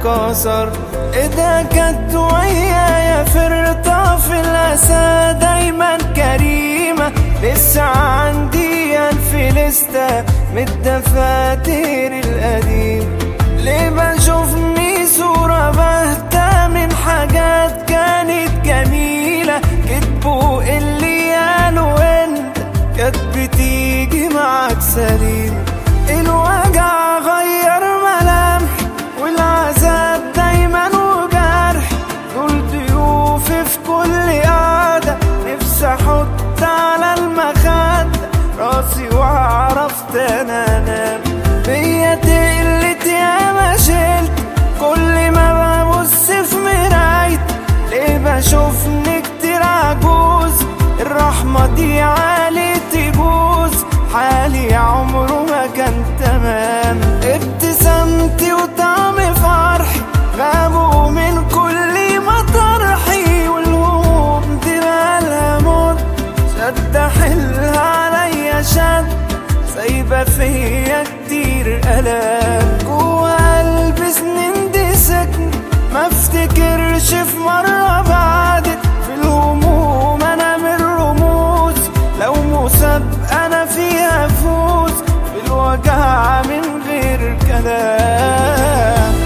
انكسر ايدها كانت ويايا في رطاف الاسى دايما كريمة لسه عندي الف لستة من الدفاتر القديم ليه بشوفني صورة باهتة من حاجات كانت جميلة كتبوا اللي قالوا انت كانت بتيجي معاك سليم الوجع غير ملامح والعذاب دايما وجرح دول ضيوفي في كل قعدة نفسي احط على المخدة راسي وعرفت انا انام بيا تقلت يا ما شلت كل ما ببص في مرايت ليه بشوفني كتير عجوز الرحمة دي عالي تجوز حالي عمره ما كان تمام ابتسامتي وطعم فرحي غابوا من كل مطرحي والهموم دي مالها موت شد حلها عليا شد سايبة فيا كتير ألام جوا قلبي سنين دي سكن ما افتكرش في مرة بعدت في الهموم أنا من رموز لو مسابقة أنا فيها فوز في الوجع من غير كلام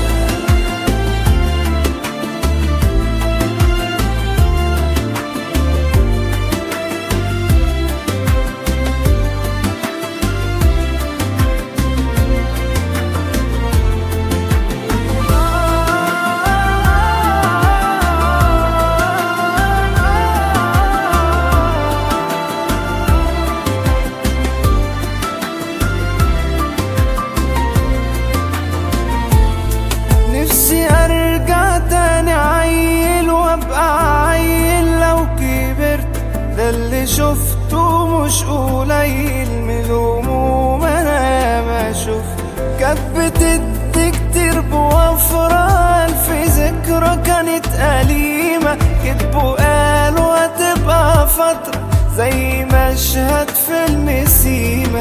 نفسي ارجع تاني عيل وابقى عيل لو كبرت ده اللي شفته مش قليل من الهموم انا ما شفت كانت بتدي كتير بوفرة الف ذكرى كانت أليمة كتبوا قالوا هتبقى فترة زي مشهد فيلم سيما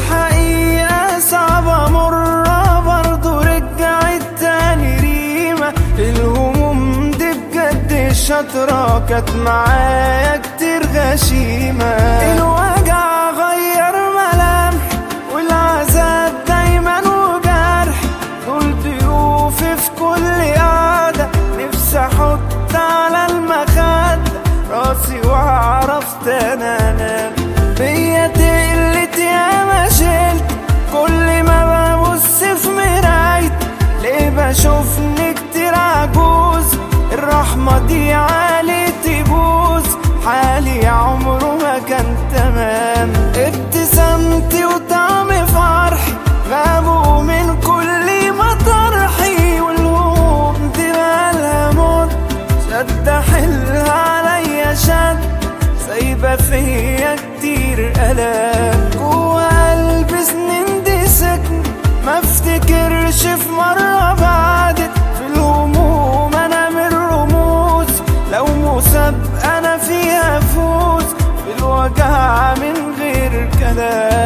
والحقيقة صعبة مرة برضو رجعت تاني ريمة الهموم دي بجد شاطرة كانت معايا كتير غشيمة الوجع غير ملامح والعذاب دايما وجرح دول ضيوفي في كل قعدة نفسي احط على المخدة راسي وعرفت انا انام بيا تقلت يا ما شلت كل ما ببص في مرايت ليه بشوفني كتير عجوز الرحمة دي عالي تبوظ حالي عمره ما كان تمام ابتسامتي وطعم فرحي غابوا من كل مطرحي والهموم دي مالها موت شد حلها عليا شد سايبة فيا كتير ألام جوا قلبي سنين دي سكن ما افتكرش في مرة بعدت في الهموم أنا من رموز لو مسابقة أنا فيها فوز في الوجع من غير كلام